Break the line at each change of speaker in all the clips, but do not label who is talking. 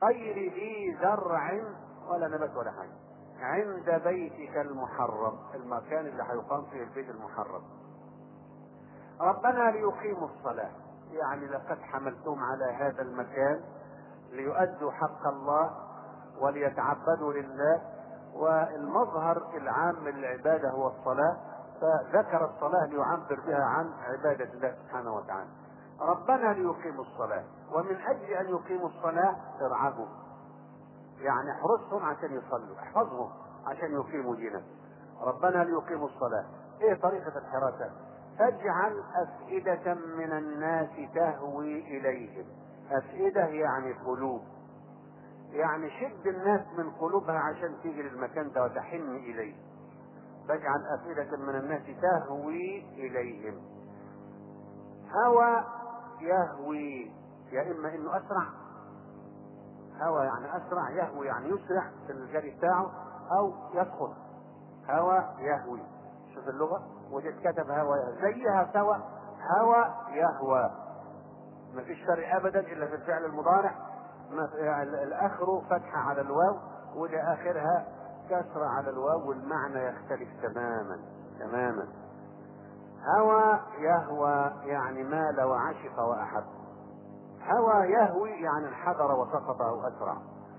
غير ذي زرع ولا نبات ولا حاجة عند بيتك المحرم المكان اللي هيقام فيه البيت المحرم ربنا ليقيموا الصلاة يعني لقد حملتهم على هذا المكان ليؤدوا حق الله وليتعبدوا لله والمظهر العام للعبادة هو الصلاة فذكر الصلاة ليعبر بها عن عبادة الله سبحانه وتعالى ربنا ليقيموا الصلاة ومن أجل أن يقيموا الصلاة ارعبوا يعني احرسهم عشان يصلوا احفظهم عشان يقيموا دينك ربنا ليقيموا الصلاة ايه طريقة الحراسة فاجعل أفئدة من الناس تهوي إليهم أفئدة يعني قلوب يعني شد الناس من قلوبها عشان تيجي للمكان ده وتحن إليه فاجعل أفئدة من الناس تهوي إليهم هوى يهوي يا إما إنه أسرع هوى يعني أسرع يهوي يعني يسرع في الجري بتاعه أو يسقط هوى يهوي شوف اللغة ودي اتكتب هوى يهوي زيها سوا هوى يهوى ما فيش فرق أبدا إلا في الفعل المضارع ما الآخر فتحة على الواو ودي آخرها كسرة على الواو والمعنى يختلف تماما تماما هوى يهوى يعني مال وعشق وأحب هوى يهوي يعني انحدر وسقط أو أسرع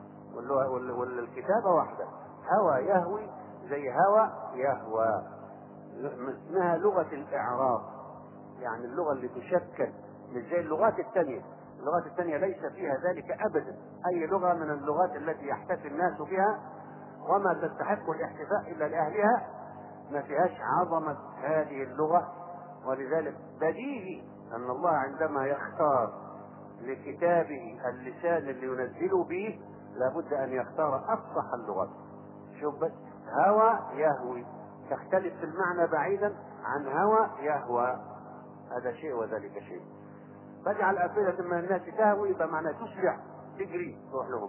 والكتابة واحدة هوى يهوي زي هوى يهوى اسمها لغة الإعراب يعني اللغة اللي تشكل مش زي اللغات الثانية اللغات الثانية ليس فيها ذلك أبدا أي لغة من اللغات التي يحتفي الناس بها وما تستحق الاحتفاء إلا لأهلها ما فيهاش عظمة هذه اللغة ولذلك بديهي أن الله عندما يختار لكتابه اللسان اللي ينزل به لابد أن يختار أفصح اللغات شوف بس هوى يهوي تختلف في المعنى بعيدا عن هوى يهوى هذا شيء وذلك شيء فاجعل أفئدة من الناس تهوي يبقى معناه تسرع تجري تروح لهم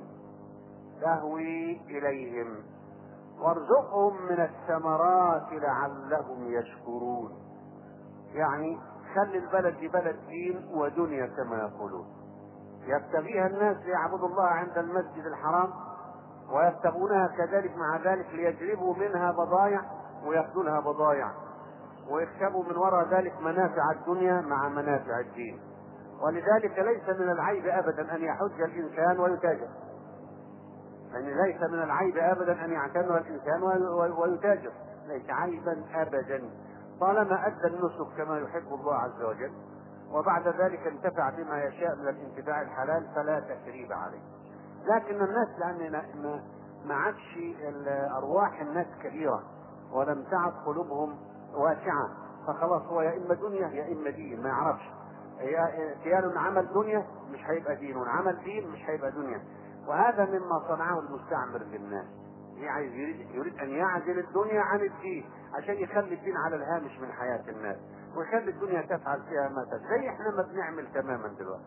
تهوي إليهم وارزقهم من الثمرات لعلهم يشكرون يعني خلي البلد دي بلد دين ودنيا كما يقولون يبتغيها الناس ليعبدوا الله عند المسجد الحرام ويبتغونها كذلك مع ذلك ليجلبوا منها بضايع وياخذوا لها بضايع ويكسبوا من وراء ذلك منافع الدنيا مع منافع الدين ولذلك ليس من العيب ابدا ان يحج الانسان ويتاجر يعني ليس من العيب ابدا ان يعتمر الانسان ويتاجر ليس عيبا ابدا طالما ادى النسك كما يحب الله عز وجل وبعد ذلك انتفع بما يشاء من الانتفاع الحلال فلا تثريب عليه لكن الناس لان ما عادش ارواح الناس كبيره ولم تعد قلوبهم واسعه فخلاص هو يا اما دنيا يا اما دين ما يعرفش كيان عمل دنيا مش هيبقى دين وعمل دين مش هيبقى دنيا وهذا مما صنعه المستعمر للناس عايز يريد, يريد ان يعزل الدنيا عن الدين عشان يخلي الدين على الهامش من حياة الناس ويخلي الدنيا تفعل فيها ما تشاء زي احنا ما بنعمل تماما دلوقتي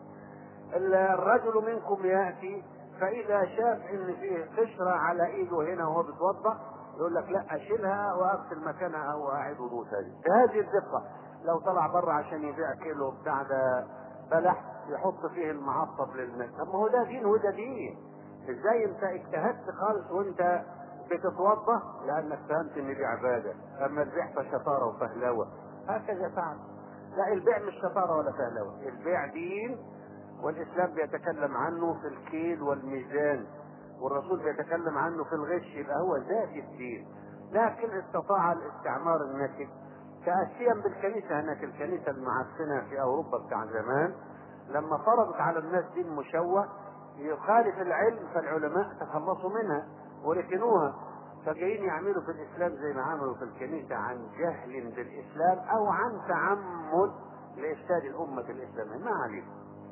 الرجل منكم ياتي فاذا شاف ان فيه قشرة على ايده هنا وهو بيتوضا يقول لك لا اشيلها واغسل مكانها واعيد وضوء ثاني بهذه الدقة لو طلع بره عشان يبيع كيلو بتاع ده بلح يحط فيه المعصب للناس طب ما هو ده دين وده دين ازاي انت اجتهدت خالص وانت بتتوضا لانك فهمت ان دي عباده اما البيع فشطاره وفهلوه هكذا فعل لا البيع مش شطاره ولا فهلوه البيع دين والاسلام بيتكلم عنه في الكيل والميزان والرسول بيتكلم عنه في الغش يبقى هو ذات الدين لكن استطاع الاستعمار النكد تأسيا بالكنيسة هناك الكنيسة المعفنة في أوروبا بتاع زمان لما فرضت على الناس دين مشوه يخالف العلم فالعلماء تخلصوا منها وركنوها فجايين يعملوا في الاسلام زي ما عملوا في الكنيسه عن جهل بالاسلام او عن تعمد لافساد الامه الاسلاميه ما عليهم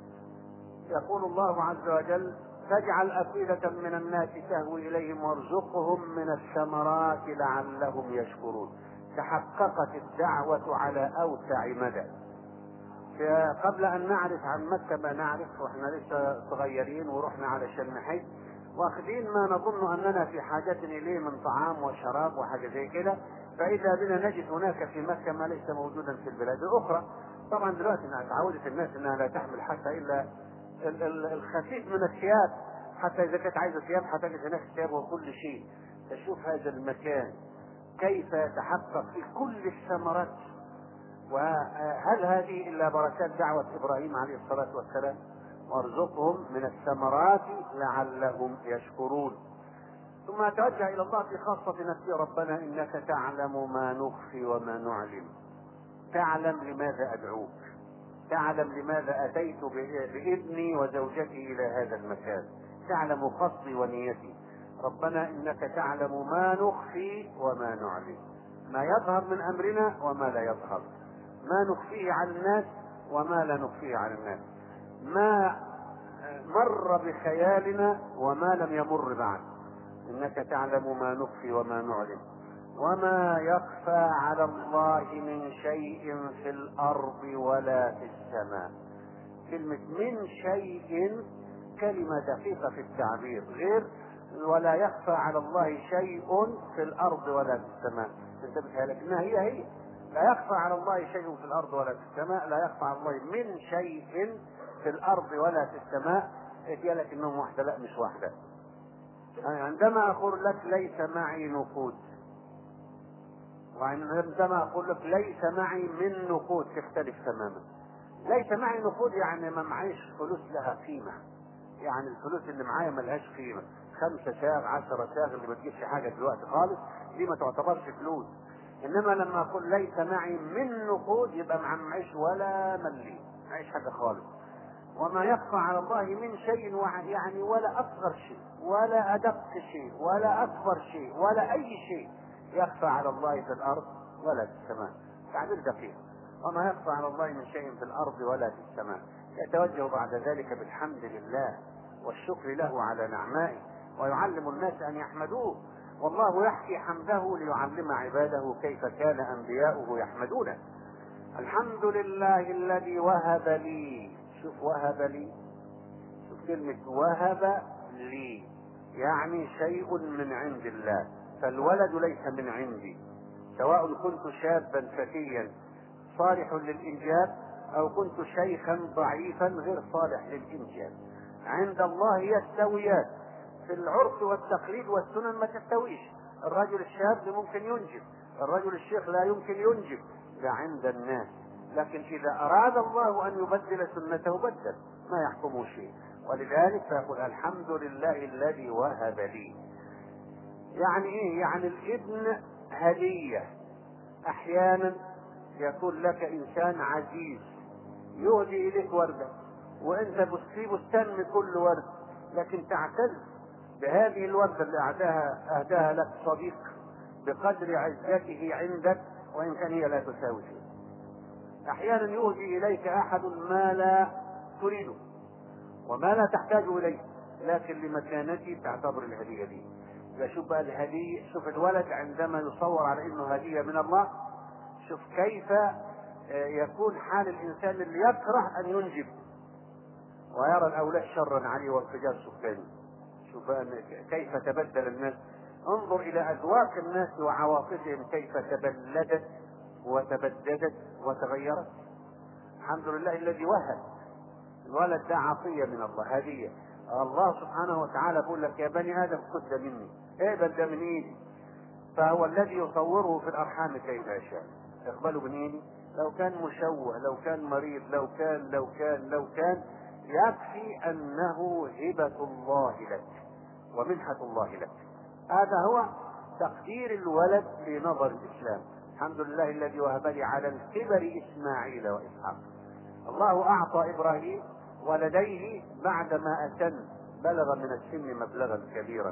يقول الله عز وجل فاجعل أفئدة من الناس تهوي إليهم وارزقهم من الثمرات لعلهم يشكرون تحققت الدعوة على أوسع مدى قبل ان نعرف عن مكه ما نعرف واحنا لسه صغيرين ورحنا علشان نحج واخذين ما نظن اننا في حاجة اليه من طعام وشراب وحاجه زي كده فاذا بنا نجد هناك في مكه ما ليس موجودا في البلاد الاخرى طبعا دلوقتي تعودت الناس انها لا تحمل حتى الا الخفيف من الثياب حتى إذا كانت عايزة ثياب هتجد هناك ثياب وكل شيء تشوف هذا المكان كيف يتحقق في كل الثمرات وهل هذه إلا بركات دعوة إبراهيم عليه الصلاة والسلام وارزقهم من الثمرات لعلهم يشكرون ثم توجه إلى الله في خاصة نفسه ربنا إنك تعلم ما نخفي وما نعلم تعلم لماذا أدعوك تعلم لماذا أتيت بابني وزوجتي إلى هذا المكان تعلم قصدي ونيتي ربنا إنك تعلم ما نخفي وما نعلم ما يظهر من أمرنا وما لا يظهر ما نخفيه عن الناس وما لا نخفيه عن الناس ما مر بخيالنا وما لم يمر بعد انك تعلم ما نخفي وما نعلم وما يخفى على الله من شيء في الارض ولا في السماء كلمة من شيء كلمة دقيقة في التعبير غير ولا يخفى على الله شيء في الارض ولا في السماء انتبه لكنها هي هي لا يخفى على الله شيء في الارض ولا في السماء لا يخفى على الله من شيء في الارض ولا في السماء اتي لك انهم واحده لا مش واحده عندما اقول لك ليس معي نقود وعندما اقول لك ليس معي من نقود تختلف تماما ليس معي نقود يعني ما معيش فلوس لها قيمه يعني الفلوس اللي معايا ملهاش قيمه خمسة ساغ عشرة ساغ اللي ما تجيبش حاجة دلوقتي خالص دي ما تعتبرش فلوس انما لما اقول ليس معي من نقود يبقى ما معيش ولا ملي معيش حاجة خالص وما يخفى على الله من شيء يعني ولا اصغر شيء ولا ادق شيء ولا اكبر شيء ولا اي شيء يخفى على الله في الارض ولا في السماء تعبير دقيق وما يخفى على الله من شيء في الارض ولا في السماء يتوجه بعد ذلك بالحمد لله والشكر له على نعمائه ويعلم الناس ان يحمدوه والله يحكي حمده ليعلم عباده كيف كان انبياؤه يحمدونه الحمد لله الذي وهب لي شوف وهب لي شوف كلمة وهب لي يعني شيء من عند الله فالولد ليس من عندي سواء كنت شابا فتيا صالح للإنجاب أو كنت شيخا ضعيفا غير صالح للإنجاب عند الله يستويان في العرف والتقليد والسنن ما تستويش الرجل الشاب ممكن ينجب الرجل الشيخ لا يمكن ينجب ده عند الناس لكن إذا أراد الله أن يبدل سنته بدل ما يحكمه شيء ولذلك فيقول الحمد لله الذي وهب لي يعني ايه يعني الابن هدية احيانا يكون لك انسان عزيز يهدي اليك وردة وانت في بستان كل ورد لكن تعتز بهذه الوردة اللي اهداها اهداها لك صديق بقدر عزته عندك وان كان هي لا تساوي شيء احيانا يهدي اليك احد ما لا تريده وما لا تحتاج اليه لكن لمكانته تعتبر الهديه دي شوف بقى الهديه شوف الولد عندما يصور على انه هديه من الله شوف كيف يكون حال الانسان اللي يكره ان ينجب ويرى الاولاد شرا عليه وانفجار سكاني شوف كيف تبدل الناس انظر الى اذواق الناس وعواطفهم كيف تبلدت وتبددت وتغيرت الحمد لله الذي وهب الولد ده عطيه من الله هديه الله سبحانه وتعالى بيقول لك يا بني ادم خذ ده مني اقبل ده من ايدي فهو الذي يصوره في الارحام كيف يشاء اقبله من ايدي لو كان مشوه لو كان مريض لو كان لو كان لو كان يكفي انه هبه الله لك ومنحه الله لك هذا هو تقدير الولد في نظر الاسلام الحمد لله الذي وهب لي على الكبر اسماعيل واسحاق الله اعطى ابراهيم ولديه بعدما اتن بلغ من السن مبلغا كبيرا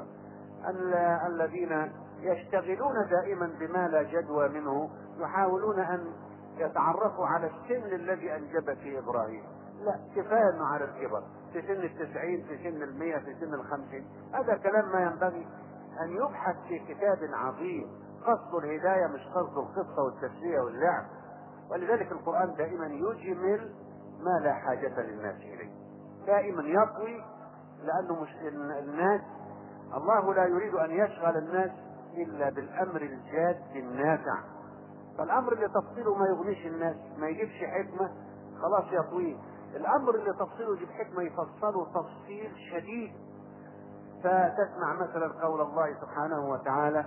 الذين يشتغلون دائما بما لا جدوى منه يحاولون ان يتعرفوا على السن الذي انجب فيه ابراهيم لا كفايه انه على الكبر في سن التسعين في سن المية في سن الخمسين هذا كلام ما ينبغي ان يبحث في كتاب عظيم قصد الهداية مش قصد القصة والتسلية واللعب ولذلك القرآن دائما يجمل ما لا حاجة للناس إليه دائما يطوي لأنه مش الناس الله لا يريد أن يشغل الناس إلا بالأمر الجاد النافع فالأمر اللي تفصيله ما يغنيش الناس ما يجيبش حكمة خلاص يطويه الأمر اللي تفصيله يجيب حكمة يفصله تفصيل شديد فتسمع مثلا قول الله سبحانه وتعالى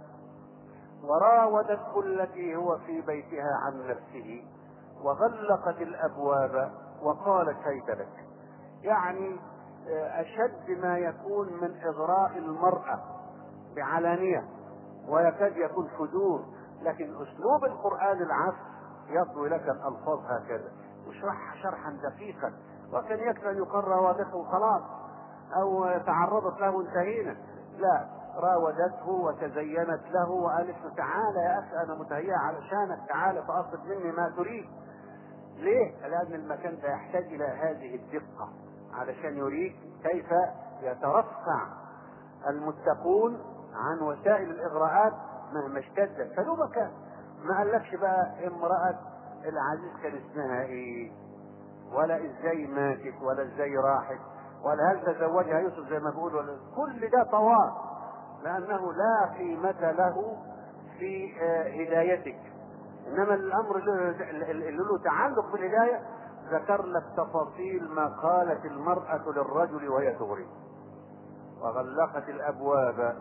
وراودته التي هو في بيتها عن نفسه وغلقت الابواب وقالت هيت لك يعني اشد ما يكون من اغراء المراه بعلانيه ويكاد يكون فجور لكن اسلوب القران العفو يطوي لك الالفاظ هكذا وشرحها شرحا دقيقا وكان يكفي ان يقرر واضحه وخلاص او تعرضت له انتهينا لا راودته وتزينت له وقالت له تعالى يا اخي انا متهيئه علشانك تعالى فاطلب مني ما تريد ليه؟ لان المكان ده يحتاج الى هذه الدقه علشان يريك كيف يترفع المتقون عن وسائل الاغراءات مهما اشتدت فله مكان ما قالكش بقى امراه العزيز كان اسمها ايه ولا ازاي ماتت ولا ازاي راحت ولا هل تزوجها يوسف زي ما بيقول ولا كل ده طواف لانه لا قيمة له في هدايتك انما الامر اللي له تعلق بالهداية ذكر لك تفاصيل ما قالت المرأة للرجل وهي تغري وغلقت الابواب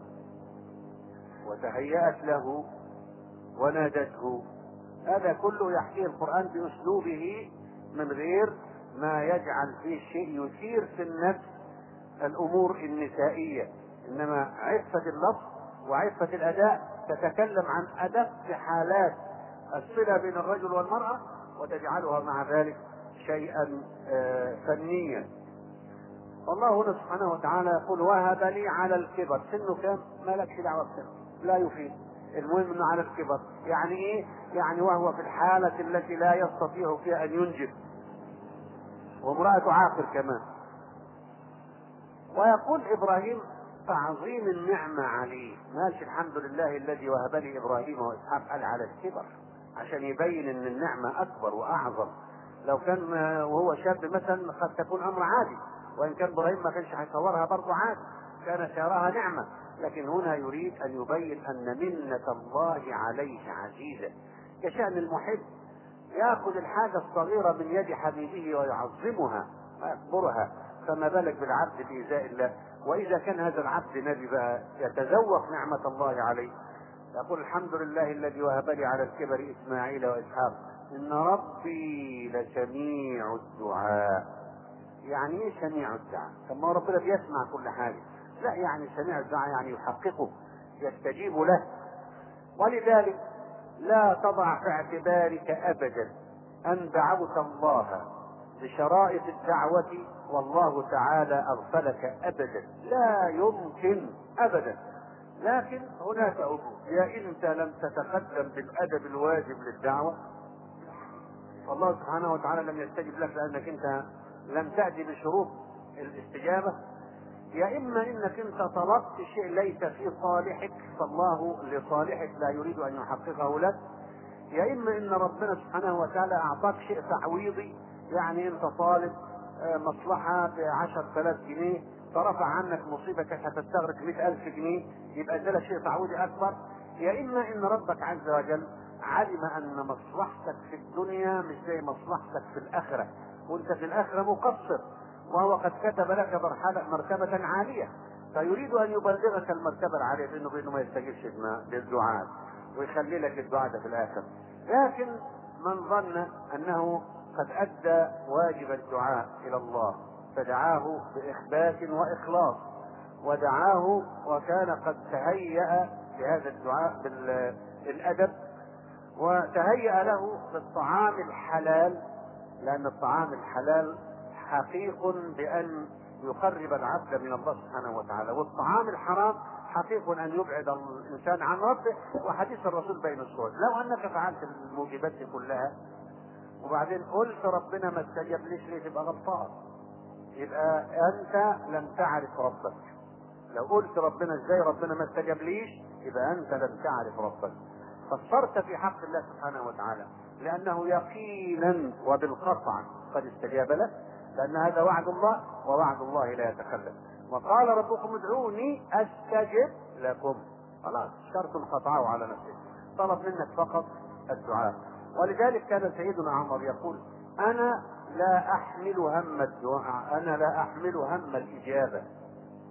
وتهيأت له ونادته هذا كله يحكيه القرآن بأسلوبه من غير ما يجعل فيه شيء يثير في النفس الأمور النسائية إنما عفة اللفظ وعفة الأداء تتكلم عن أدق حالات الصلة بين الرجل والمرأة وتجعلها مع ذلك شيئا فنيا والله هنا سبحانه وتعالى يقول وهب لي على الكبر سنه كام مالكش دعوة بسنه لا يفيد المهم انه على الكبر يعني ايه يعني وهو في الحالة التي لا يستطيع فيها ان ينجب وامرأة عاقر كمان ويقول ابراهيم تعظيم النعمة عليه ماشي الحمد لله الذي وهب لي ابراهيم واسحاق قال على الكبر عشان يبين ان النعمة اكبر واعظم لو كان وهو شاب مثلا قد تكون امر عادي وان كان ابراهيم ما كانش هيصورها برضه عادي كانت يراها نعمة لكن هنا يريد ان يبين ان منة الله عليه عزيزة كشأن المحب ياخذ الحاجة الصغيرة من يد حبيبه ويعظمها ويكبرها فما بالك بالعبد في إزاء الله وإذا كان هذا العبد نبي بقى يتذوق نعمة الله عليه يقول الحمد لله الذي وهب لي على الكبر إسماعيل وإسحاق إن ربي لسميع الدعاء يعني إيه سميع الدعاء؟ طب ما ربنا بيسمع كل حاجة لا يعني سميع الدعاء يعني يحققه يستجيب له ولذلك لا تضع في اعتبارك ابدا ان دعوت الله بشرائط الدعوة والله تعالى اغفلك ابدا لا يمكن ابدا لكن هناك امور يا انت لم تتقدم بالادب الواجب للدعوة والله سبحانه وتعالى لم يستجب لك لانك انت لم تأتي بشروط الاستجابة يا اما انك انت طلبت شيء ليس في صالحك فالله لصالحك لا يريد ان يحققه لك يا اما ان ربنا سبحانه وتعالى اعطاك شيء تعويضي يعني انت طالب مصلحة بعشر ثلاث جنيه فرفع عنك مصيبة كانت هتستغرق مئة ألف جنيه يبقى ادالك شيء تعويضي أكبر يا إما إن ربك عز وجل علم أن مصلحتك في الدنيا مش زي مصلحتك في الآخرة وأنت في الآخرة مقصر وهو قد كتب لك مرتبة عالية فيريد أن يبلغك المرتبة العالية بأنه بأنه ما يستجيبش للدعاء ويخلي لك الدعاء ده في الآخر لكن من ظن أنه قد أدى واجب الدعاء إلى الله فدعاه بإخبات وإخلاص ودعاه وكان قد تهيأ لهذا الدعاء بالأدب وتهيأ له بالطعام الحلال لأن الطعام الحلال حقيق بأن يقرب العبد من الله سبحانه وتعالى والطعام الحرام حقيق أن يبعد الإنسان عن ربه وحديث الرسول بين الصور لو أنك فعلت الموجبات دي كلها وبعدين قلت ربنا ما استجاب ليش ليه تبقى غلطان يبقى أنت لم تعرف ربك لو قلت ربنا ازاي ربنا ما استجاب ليش يبقى أنت لم تعرف ربك فصرت في حق الله سبحانه وتعالى لأنه يقينا وبالقطع قد استجاب لك لأن هذا وعد الله ووعد الله لا يتخلف وقال ربكم ادعوني أستجب لكم خلاص شرط قطعه على نفسه طلب منك فقط الدعاء ولذلك كان سيدنا عمر يقول أنا لا أحمل هم الدعاء أنا لا أحمل هم الإجابة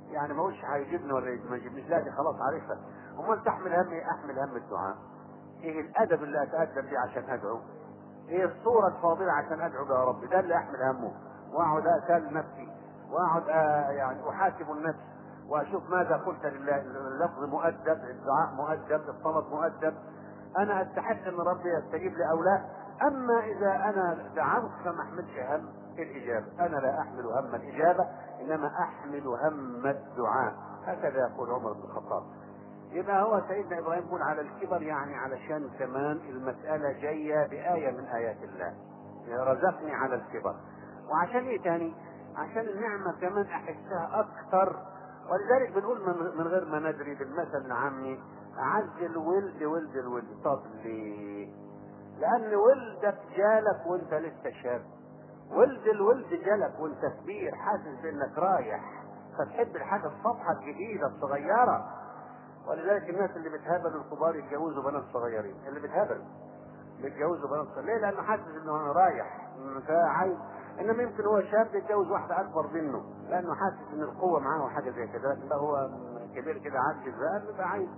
يعني ما اقولش هيجيبني ولا ما يجيبنيش لا دي خلاص عارفها امال تحمل هم ايه احمل هم الدعاء ايه الادب اللي اتادب بيه عشان ادعو ايه الصورة الفاضلة عشان ادعو يا رب ده اللي احمل همه واقعد اسال نفسي واقعد آه يعني احاسب النفس واشوف ماذا قلت لله اللفظ مؤدب الدعاء مؤدب الطلب مؤدب انا استحق ان ربي يستجيب لي او لا اما اذا انا دعوت فما احملش هم الاجابه انا لا احمل هم الاجابه انما احمل هم الدعاء هكذا يقول عمر بن الخطاب يبقى هو سيدنا ابراهيم يقول على الكبر يعني علشان كمان المساله جايه بايه من ايات الله رزقني على الكبر وعشان ايه تاني عشان النعمه كمان احسها اكثر ولذلك بنقول من, من غير ما ندري بالمثل العامي اعز الولد ولد الولد طب ليه لان ولدك جالك وانت لسه شاب ولد الولد جالك وانت كبير حاسس انك رايح فتحب الحاجه الصفحه الجديده الصغيره ولذلك الناس اللي بتهبل الكبار يتجوزوا بنات صغيرين اللي بتهبل بيتجوزوا بنات صغيرين ليه لانه حاسس انه انا رايح فعايز انما يمكن هو شاب يتجوز واحده اكبر منه لانه حاسس ان القوه معاه وحاجه زي كده لكن هو كبير كده عجز بقى بيبقى عايز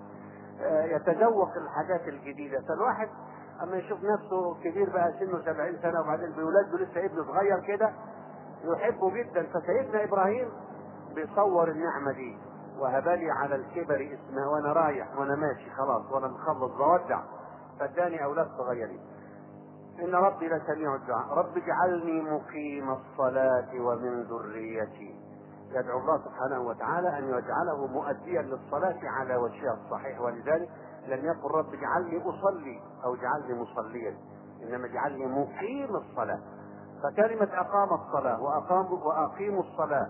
يتذوق الحاجات الجديده فالواحد اما يشوف نفسه كبير بقى سنه 70 سنه وبعدين بيولد لسه ابن صغير كده يحبه جدا فسيدنا ابراهيم بيصور النعمه دي وهبلي على الكبر اسمه وانا رايح وانا ماشي خلاص وانا مخلص بودع فاداني اولاد صغيرين ان ربي لسميع الدعاء رب اجعلني مقيم الصلاه ومن ذريتي يدعو الله سبحانه وتعالى ان يجعله مؤديا للصلاه على وجهها الصحيح ولذلك لم يقل رب اجعلني اصلي او اجعلني مصليا انما اجعلني مقيم الصلاه فكلمه اقام الصلاه واقام واقيموا الصلاه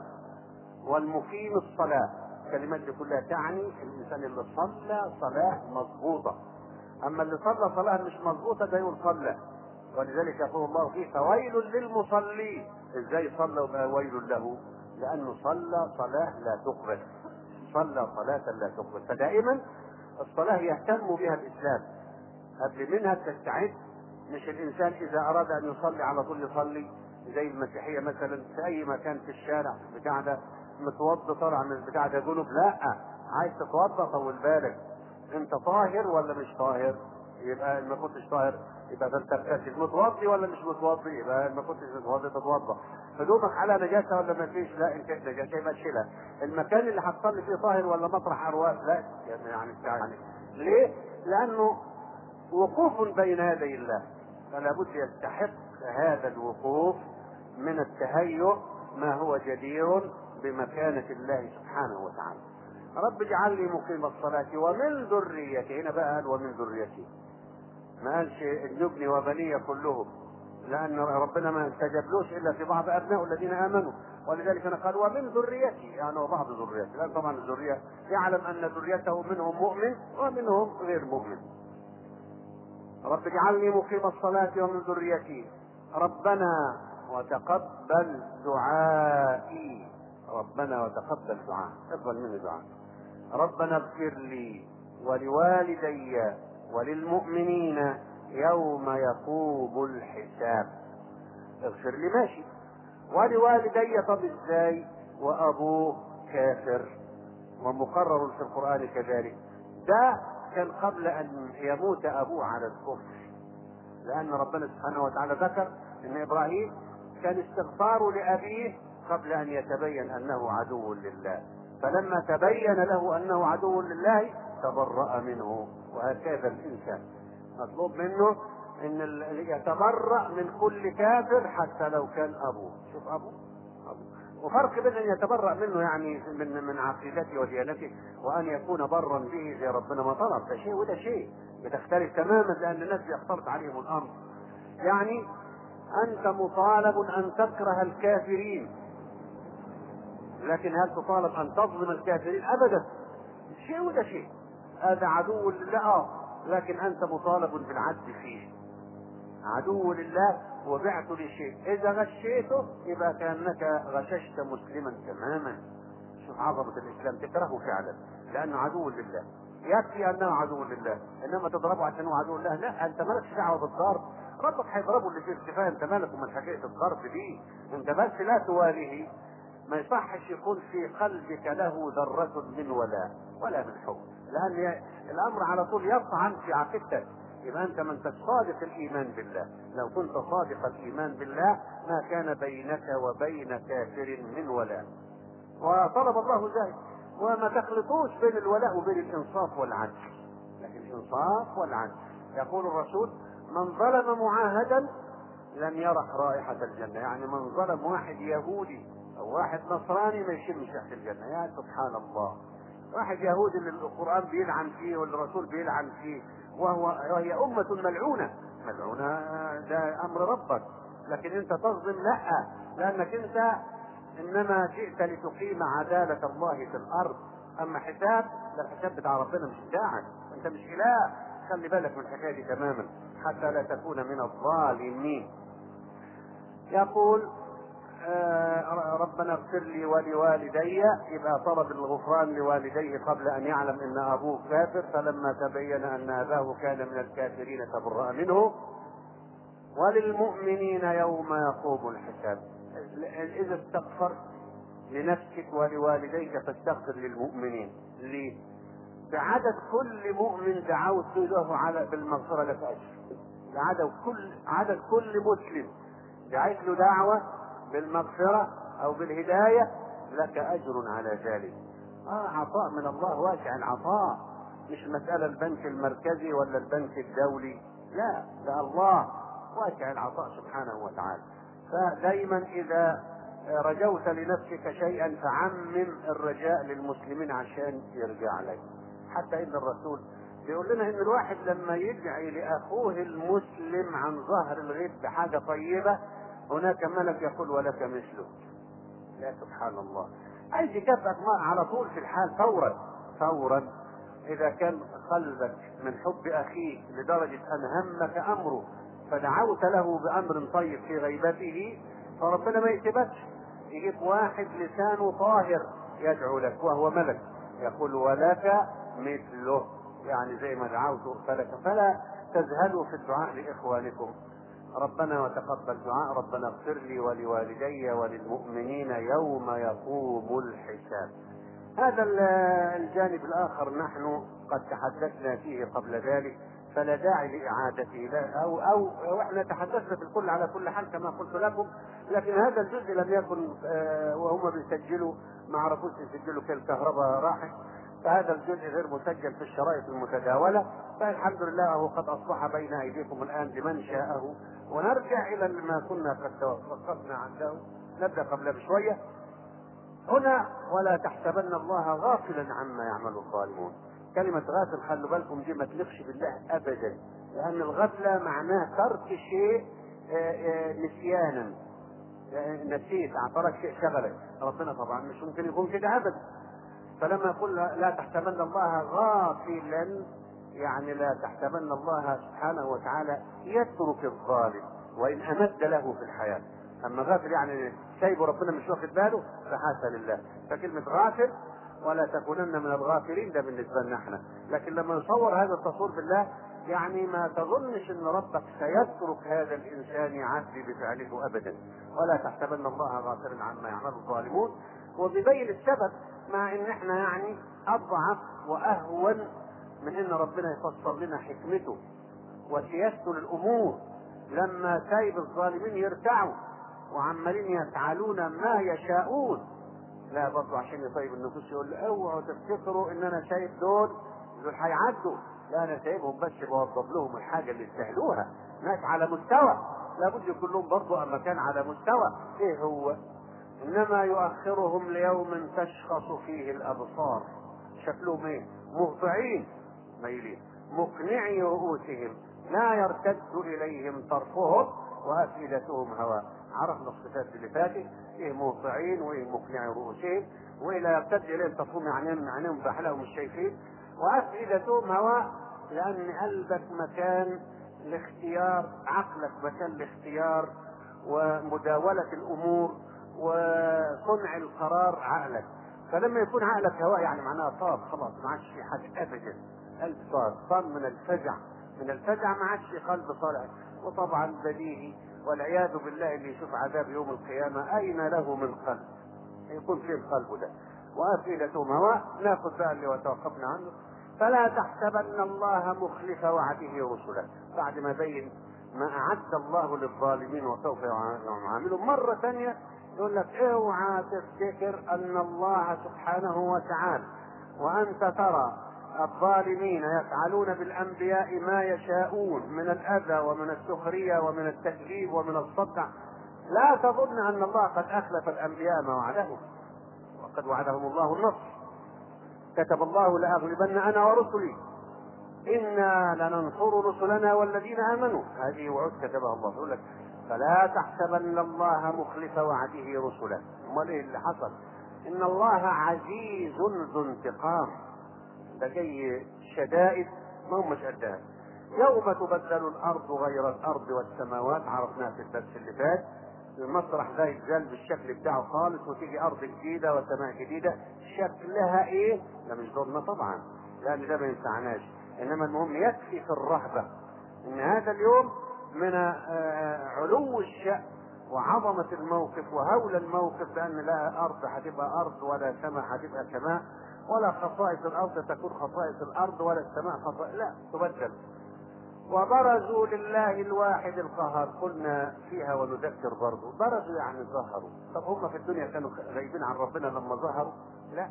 والمقيم الصلاه الكلمات دي كلها تعني الانسان اللي صلى صلاه مضبوطه اما اللي صلى صلاه مش مضبوطه ده يقول صلى ولذلك يقول الله فيه فويل للمصلين ازاي صلى وبقى ويل له لانه صلى صلاه لا تقبل صلى صلاه لا تقبل فدائما الصلاه يهتم بها الاسلام قبل منها تستعد مش الانسان اذا اراد ان يصلي على طول يصلي زي المسيحيه مثلا في اي مكان في الشارع بتاع ده متوضى طالع من البتاع ده جنوب لا عايز تتوضى طول بالك انت طاهر ولا مش طاهر يبقى ما كنتش طاهر يبقى انت بتغتسل متوضي ولا مش متوضي يبقى ما كنتش متوضي تتوضى هدومك على نجاسه ولا ما فيش لا انت نجاسه يبقى تشيلها المكان اللي هتصلي فيه طاهر ولا مطرح ارواح لا يعني يعني ليه؟ لانه وقوف بين يدي الله فلا بد يستحق هذا الوقوف من التهيؤ ما هو جدير بمكانة الله سبحانه وتعالى رب اجعلني مقيم الصلاة ومن ذريتي هنا بقى قال ومن ذريتي ما قالش ابني وبني كلهم لأن ربنا ما استجابلوش إلا في بعض أبنائه الذين آمنوا ولذلك أنا قال ومن ذريتي يعني وبعض ذريتي لأن طبعا الذرية يعلم أن ذريته منهم مؤمن ومنهم غير مؤمن رب اجعلني مقيم الصلاة ومن ذريتي ربنا وتقبل دعائي ربنا وتقبل دعاء اقبل مني دعاء ربنا اغفر لي ولوالدي وللمؤمنين يوم يقوم الحساب اغفر لي ماشي ولوالدي طب ازاي وابوه كافر ومقرر في القران كذلك ده كان قبل ان يموت ابوه على الكفر لان ربنا سبحانه وتعالى ذكر ان ابراهيم كان استغفاره لابيه قبل ان يتبين انه عدو لله فلما تبين له انه عدو لله تبرأ منه وهكذا الانسان مطلوب منه ان يتبرأ من كل كافر حتى لو كان ابوه شوف ابوه ابوه وفرق بين ان يتبرأ منه يعني من من عقيدته وديانته وان يكون برا به زي ربنا ما طلب ده شيء وده شيء بتختلف تماما لان الناس بيختلط عليهم الامر يعني انت مطالب ان تكره الكافرين لكن هل تطالب ان تظلم الكافرين ابدا شيء وده شيء هذا عدو لله اه لكن انت مطالب بالعدل فيه عدو لله وبعت لشيء اذا غشيته يبقى كانك غششت مسلما تماما شوف عظمه الاسلام تكرهه فعلا لانه عدو لله يكفي انه عدو لله انما تضربه عشان هو عدو لله لا انت مالكش دعوه بالضرب ربك هيضربه اللي فيه ارتفاع انت مالك ومن حكايه الضرب دي انت بس لا تواليه ما يصحش يكون في قلبك له ذرة من ولاء ولا من حب لأن الأمر على طول يطعن في عقيدتك يبقى أنت من صادق الإيمان بالله لو كنت صادق الإيمان بالله ما كان بينك وبين كافر من ولاء وطلب الله ذلك وما تخلطوش بين الولاء وبين الإنصاف والعدل لكن الإنصاف والعدل يقول الرسول من ظلم معاهدا لم يرح رائحة الجنة يعني من ظلم واحد يهودي أو واحد نصراني ما يشمش ريحة الجنة يا سبحان الله واحد يهودي اللي القرآن بيلعن فيه والرسول بيلعن فيه وهو وهي أمة ملعونة ملعونة ده أمر ربك لكن أنت تظلم لا لأنك أنت إنما جئت لتقيم عدالة الله في الأرض أما حساب ده الحساب بتاع ربنا مش بتاعك أنت مش إله خلي بالك من الحكاية دي تماما حتى لا تكون من الظالمين يقول آه ربنا اغفر لي ولوالدي يبقى طلب الغفران لوالديه قبل ان يعلم ان ابوه كافر فلما تبين ان اباه كان من الكافرين تبرأ منه وللمؤمنين يوم يقوم الحساب اذا استغفرت لنفسك ولوالديك فاستغفر للمؤمنين ليه؟ بعدد كل مؤمن دعوت له على بالمغفره لك اجر بعدد كل عدد كل مسلم دعيت له دعوه بالمغفره او بالهدايه لك اجر على ذلك اه عطاء من الله واسع العطاء مش مساله البنك المركزي ولا البنك الدولي لا ده الله واسع العطاء سبحانه وتعالى فدايما اذا رجوت لنفسك شيئا فعمم الرجاء للمسلمين عشان يرجع لك حتى ان الرسول بيقول لنا ان الواحد لما يدعي لاخوه المسلم عن ظهر الغيب بحاجه طيبه هناك ملك يقول ولك مثله لا سبحان الله عايز يكافئك على طول في الحال فورا فورا اذا كان قلبك من حب اخيك لدرجه ان همك امره فدعوت له بامر طيب في غيبته فربنا ما يسيبكش يجيب واحد لسانه طاهر يدعو لك وهو ملك يقول ولك مثله يعني زي ما دعوت فلك فلا تذهلوا في الدعاء لاخوانكم ربنا وتقبل دعاء ربنا اغفر لي ولوالدي وللمؤمنين يوم يقوم الحساب هذا الجانب الاخر نحن قد تحدثنا فيه قبل ذلك فلا داعي لاعادته لا او او واحنا تحدثنا في الكل على كل حال كما قلت لكم لكن هذا الجزء لم يكن وهم بيسجلوا ما عرفوش يسجلوا كالكهرباء راحت فهذا الجزء غير مسجل في الشرائط المتداولة فالحمد لله هو قد أصبح بين أيديكم الآن لمن شاءه ونرجع إلى ما كنا قد توقفنا عنده نبدأ قبل بشوية هنا ولا تحسبن الله غافلا عما يعمل الظالمون كلمة غافل خلوا بالكم دي ما تلفش بالله أبدا لأن الغفلة معناه ترك شيء نسيانا نسيت اعترك شيء شغلك ربنا طبعا مش ممكن يكون كده أبدا فلما يقول لا تحسبن الله غافلا يعني لا تحسبن الله سبحانه وتعالى يترك الظالم وان امد له في الحياه اما غافل يعني سايبه ربنا مش واخد باله فحاسه لله فكلمه غافل ولا تكونن من الغافلين ده بالنسبه لنا احنا لكن لما نصور هذا التصوير بالله يعني ما تظنش ان ربك سيترك هذا الانسان يعدي بفعله ابدا ولا تحسبن الله غافلا عما يعمل الظالمون وبيبين السبب مع ان احنا يعني اضعف واهون من ان ربنا يفسر لنا حكمته وسياسته للامور لما سايب الظالمين يرتعوا وعمالين يفعلون ما يشاءون لا برضه عشان يطيب النفوس يقول اوعوا تفتكروا ان انا سايب دول دول هيعدوا لا انا سايبهم بس بوظف لهم الحاجه اللي يستاهلوها ناس على مستوى لابد يكون لهم برضه مكان على مستوى ايه هو انما يؤخرهم ليوم تشخص فيه الابصار شكلهم ايه مهطعين ميلين مقنعي رؤوسهم لا يرتد اليهم طرفهم وافئدتهم هواء عرفنا الصفات اللي فاتت ايه مهطعين وايه مقنعي رؤوسهم وايه لا يرتد اليهم طرفهم عينيهم عينيهم بحلهم مش شايفين وافئدتهم هواء لان قلبك مكان لاختيار عقلك مكان لاختيار ومداولة الأمور وصنع القرار عقلك فلما يكون عقلك هواء يعني معناها طاب خلاص ما عادش في حاجة أبدا قلب صار صار من الفزع من الفزع ما عادش قلب صالح وطبعا بديهي والعياذ بالله اللي يشوف عذاب يوم القيامة أين له من قلب يكون فيه القلب ده وافئدتهم هواء ناخذ بقى اللي وتوقفنا عنه فلا تحسبن الله مخلف وعده رسله بعد ما بين ما اعد الله للظالمين وسوف يعاملهم مره ثانيه يقول لك اوعى تفتكر ان الله سبحانه وتعالى وانت ترى الظالمين يفعلون بالانبياء ما يشاءون من الاذى ومن السخريه ومن التكذيب ومن الصدع لا تظن ان الله قد اخلف الانبياء ما وعدهم وقد وعدهم الله النصر كتب الله لاغلبن انا ورسلي انا لننصر رسلنا والذين امنوا هذه وعود كتبها الله يقول لك فلا تحسبن الله مخلف وعده رسله امال ايه اللي حصل ان الله عزيز ذو انتقام ده جاي شدائد ما هم مش قدها يوم تبدل الارض غير الارض والسماوات عرفناها في الدرس اللي فات المسرح ده يتزال بالشكل بتاعه خالص وتيجي ارض جديده وسماء جديده شكلها ايه؟ ده مش دورنا طبعا لان ده ما ينفعناش انما المهم يكفي في الرهبه ان هذا اليوم من علو الشأن وعظمة الموقف وهول الموقف بأن لا أرض هتبقى أرض ولا سماء هتبقى سماء ولا خصائص الأرض تكون خصائص الأرض ولا السماء خصائص لا تبدل وبرزوا لله الواحد القهار قلنا فيها ونذكر برضه برزوا يعني ظهروا طب هم في الدنيا كانوا غايبين عن ربنا لما ظهروا لا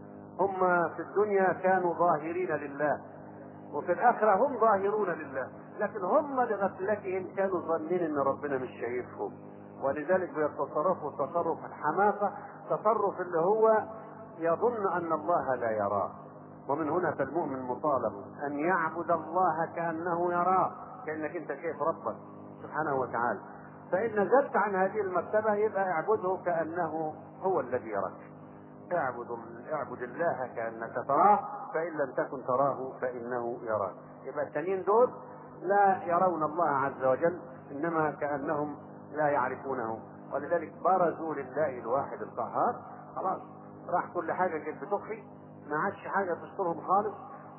هم في الدنيا كانوا ظاهرين لله وفي الآخرة هم ظاهرون لله لكن هم لغفلتهم كانوا ظنين ان ربنا مش شايفهم ولذلك بيتصرفوا تصرف الحماقة تصرف اللي هو يظن ان الله لا يراه ومن هنا فالمؤمن مطالب ان يعبد الله كانه يراه كانك انت شايف ربك سبحانه وتعالى فان زدت عن هذه المرتبه يبقى اعبده كانه هو الذي يراك اعبد اعبد الله كانك تراه فان لم تكن تراه فانه يراك يبقى التانيين دول لا يرون الله عز وجل انما كانهم لا يعرفونه ولذلك برزوا لله الواحد القهار خلاص راح كل حاجه كانت بتخفي ما عادش حاجه تسترهم خالص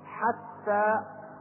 حتى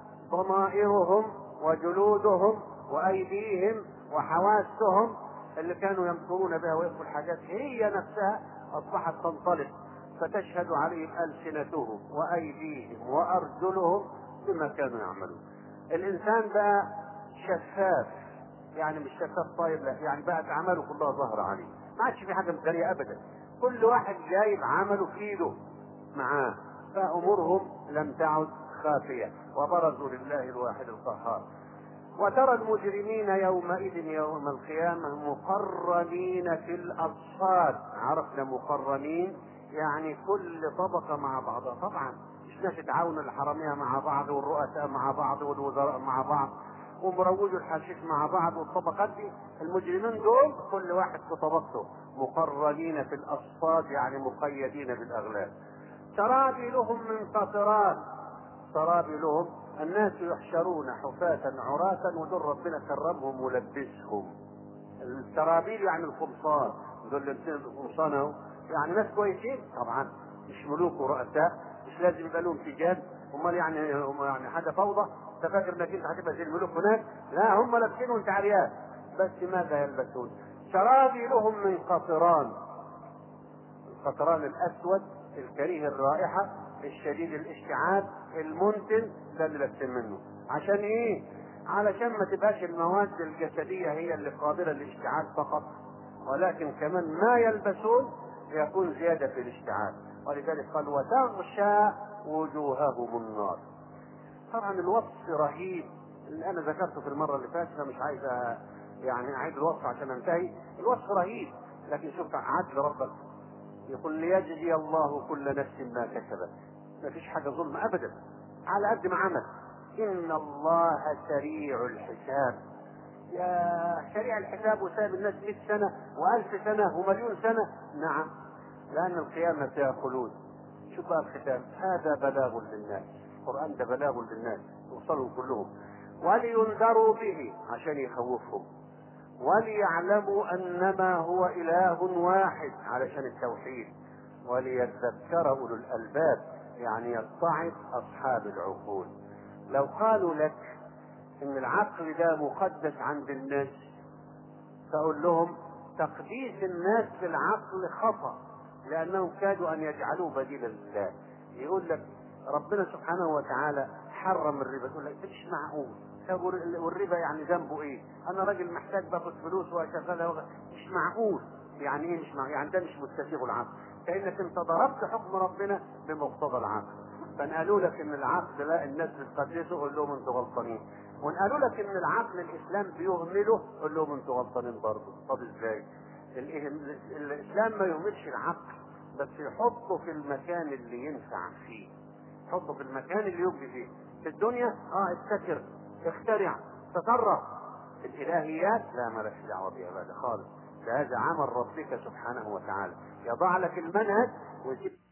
ضمائرهم وجلودهم وايديهم وحواسهم اللي كانوا يمكرون بها ويخفوا الحاجات هي نفسها اصبحت تنطلق فتشهد عليهم السنتهم وايديهم وارجلهم بما كانوا يعملون الانسان بقى شفاف يعني مش شفاف طيب لا يعني بقت اعماله كلها ظاهره عليه ما عادش في حاجه مجريه ابدا كل واحد جايب عمله في ايده معاه فامورهم لم تعد خافيه وبرزوا لله الواحد القهار وترى المجرمين يومئذ يوم القيامة مقرنين في الأصفاد عرفنا مقرنين يعني كل طبقة مع بعضها طبعا مش ناس تعاون الحرامية مع بعض والرؤساء مع بعض والوزراء مع بعض ومروجوا الحشيش مع بعض والطبقات دي المجرمين دول كل واحد في طبقته مقرنين في الأصفاد يعني مقيدين بالأغلال سرابيلهم من قطران سرابيلهم الناس يحشرون حفاة عراة ودول ربنا كرمهم ولبسهم السرابيل يعني القمصان دول لابسين القمصان اهو يعني ناس كويسين طبعا مش ملوك ورؤساء مش لازم يبقى لهم سجاد امال يعني هم يعني حاجه فوضى انت فاكر انك انت هتبقى زي الملوك هناك لا هم لابسين وانت عريان بس ماذا يلبسون سرابيلهم من قطران القطران الاسود الكريه الرائحه الشديد الاشتعال المنتن ده اللي لابسين منه عشان ايه علشان ما تبقاش المواد الجسديه هي اللي قابله للاشتعال فقط ولكن كمان ما يلبسون يكون زياده في الاشتعال ولذلك قال وتغشى وجوههم النار طبعا الوصف رهيب اللي انا ذكرته في المره اللي فاتت انا مش عايز يعني اعيد الوصف عشان انتهي الوصف رهيب لكن شوف عدل ربك يقول ليجزي الله كل نفس ما كسبت ما فيش حاجه ظلم ابدا على قد ما عمل ان الله سريع الحساب يا سريع الحساب وساب الناس 100 سنه و1000 سنه ومليون سنه نعم لان القيامه فيها خلود شوف بقى الختام هذا بلاغ للناس القران ده بلاغ للناس يوصلهم كلهم ولينذروا به عشان يخوفهم وليعلموا انما هو اله واحد علشان التوحيد وليذكر اولو الالباب يعني يتعظ اصحاب العقول لو قالوا لك ان العقل ده مقدس عند الناس فاقول لهم تقديس الناس للعقل خطا لانهم كادوا ان يجعلوه بديلا لله يقول لك ربنا سبحانه وتعالى حرم الربا تقول لك مش معقول طب والربا يعني ذنبه ايه؟ انا راجل محتاج باخد فلوس واشغلها مش معقول يعني ايه مش معقول؟ يعني ده مش مستسيغ العقل كانك انت ضربت حكم ربنا بمقتضى العقل فان قالوا لك ان العقل لا الناس بتقدسه قول لهم انتوا غلطانين وان قالوا لك ان العقل الاسلام بيهمله قول لهم انتوا غلطانين برضه طب ازاي؟ الاسلام ما يهملش العقل بس يحطه في المكان اللي ينفع فيه حطه في المكان اللي يبدي فيه في الدنيا اه ابتكر اخترع تصرف الالهيات لا مالكش دعوه بها بقى خالص ده هذا عمل ربك سبحانه وتعالى يضع لك المنهج ويسيب